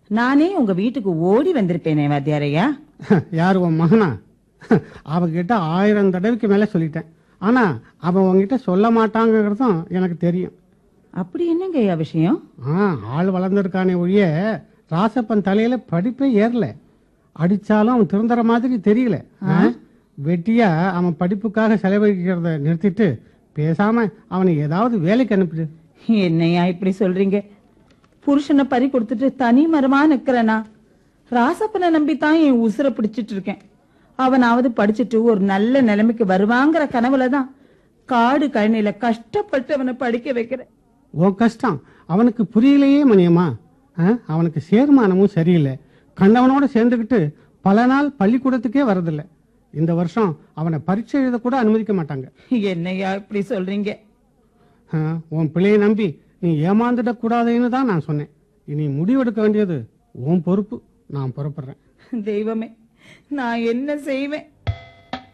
நானே உங்க வீட்டுக்கு ஓடி வந்திருப்பேனே வாத்தியாரையா யார் உன் மகனா அவகிட்ட ஆயிரம் தடவைக்கு மேலே சொல்லிட்டேன் ஆனா அவன் உன்கிட்ட சொல்ல மாட்டாங்கிறதும் எனக்கு தெரியும் அப்படி என்னங்க ஐயா விஷயம் ஆ ஆள் வளர்ந்துருக்கானே ஒழிய ராசப்பன் தலையில படிப்பே ஏறல அடிச்சாலும் அவன் திருந்துற மாதிரி தெரியல ஆ? வெட்டியா அவன் படிப்புக்காக செலவழிக்கிறத நிறுத்திட்டு பேசாம அவனை ஏதாவது வேலைக்கு அனுப்பிடு என்னையா இப்படி சொல்றீங்க புருஷனை பறி கொடுத்துட்டு தனி மரமா நிக்கிறேனா ராசப்பனை நம்பித்தான் என் உசுரை பிடிச்சிட்டு இருக்கேன் அவனாவது படிச்சுட்டு ஒரு நல்ல நிலைமைக்கு வருவாங்கிற கனவுல தான் காடு கழனில கஷ்டப்பட்டு அவனை படிக்க வைக்கிறேன் உன் கஷ்டம் அவனுக்கு புரியலையே மணியம்மா ஆ? அவனுக்கு சேர்மானமும் சரியில்லை கண்டவனோட சேர்ந்துக்கிட்டு பல நாள் பள்ளிக்கூடத்துக்கே வரதில்லை இந்த வருஷம் அவனை பரீட்சை எழுத கூட அனுமதிக்க மாட்டாங்க என்னையா இப்படி சொல்றீங்க ஆ, உன் பிள்ளையை நம்பி நீ ஏமாந்துடக் கூடாதுன்னு தான் நான் சொன்னேன் இனி முடிவெடுக்க வேண்டியது உன் பொறுப்பு நான் புறப்படுறேன் தெய்வமே நான் என்ன செய்வேன்